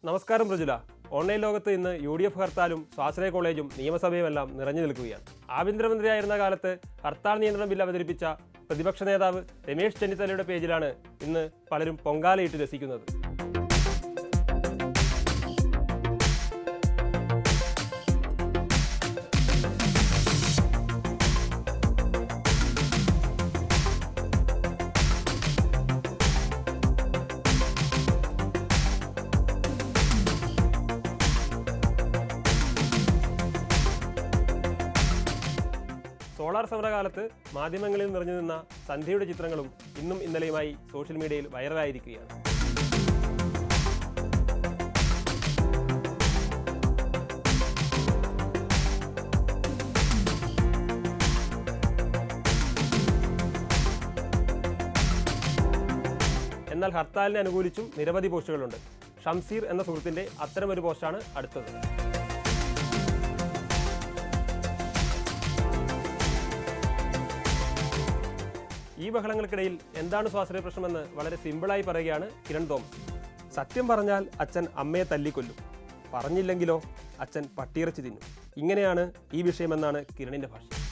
നമസ്കാരം പ്രജുല ഓൺലൈൻ ലോകത്ത് ഇന്ന് യു ഡി എഫ് ഹർത്താലും സ്വാശ്രയ കോളേജും നിയമസഭയുമെല്ലാം നിറഞ്ഞു നിൽക്കുകയാണ് ആഭ്യന്തരമന്ത്രിയായിരുന്ന കാലത്ത് ഹർത്താൽ നിയന്ത്രണ ബിൽ അവതരിപ്പിച്ച പ്രതിപക്ഷ നേതാവ് രമേശ് ചെന്നിത്തലയുടെ പേജിലാണ് ഇന്ന് പലരും പൊങ്കാലയിട്ട് രസിക്കുന്നത് സോളാർ സമരകാലത്ത് മാധ്യമങ്ങളിൽ നിറഞ്ഞു നിന്ന സന്ധ്യയുടെ ചിത്രങ്ങളും ഇന്നും ഇന്നലെയുമായി സോഷ്യൽ മീഡിയയിൽ വൈറലായിരിക്കുകയാണ് എന്നാൽ ഹർത്താലിനെ അനുകൂലിച്ചും നിരവധി പോസ്റ്റുകളുണ്ട് ഷംസീർ എന്ന സുഹൃത്തിന്റെ അത്തരമൊരു പോസ്റ്റാണ് അടുത്തത് ഈ ബഹളങ്ങൾക്കിടയിൽ എന്താണ് സ്വാശ്രയ പ്രശ്നമെന്ന് വളരെ സിമ്പിളായി പറയുകയാണ് കിരൺ തോമസ് സത്യം പറഞ്ഞാൽ അച്ഛൻ അമ്മയെ തല്ലിക്കൊല്ലും പറഞ്ഞില്ലെങ്കിലോ അച്ഛൻ പട്ടിയിറച്ചി തിന്നും ഇങ്ങനെയാണ് ഈ വിഷയമെന്നാണ് കിരണിന്റെ ഭാഷ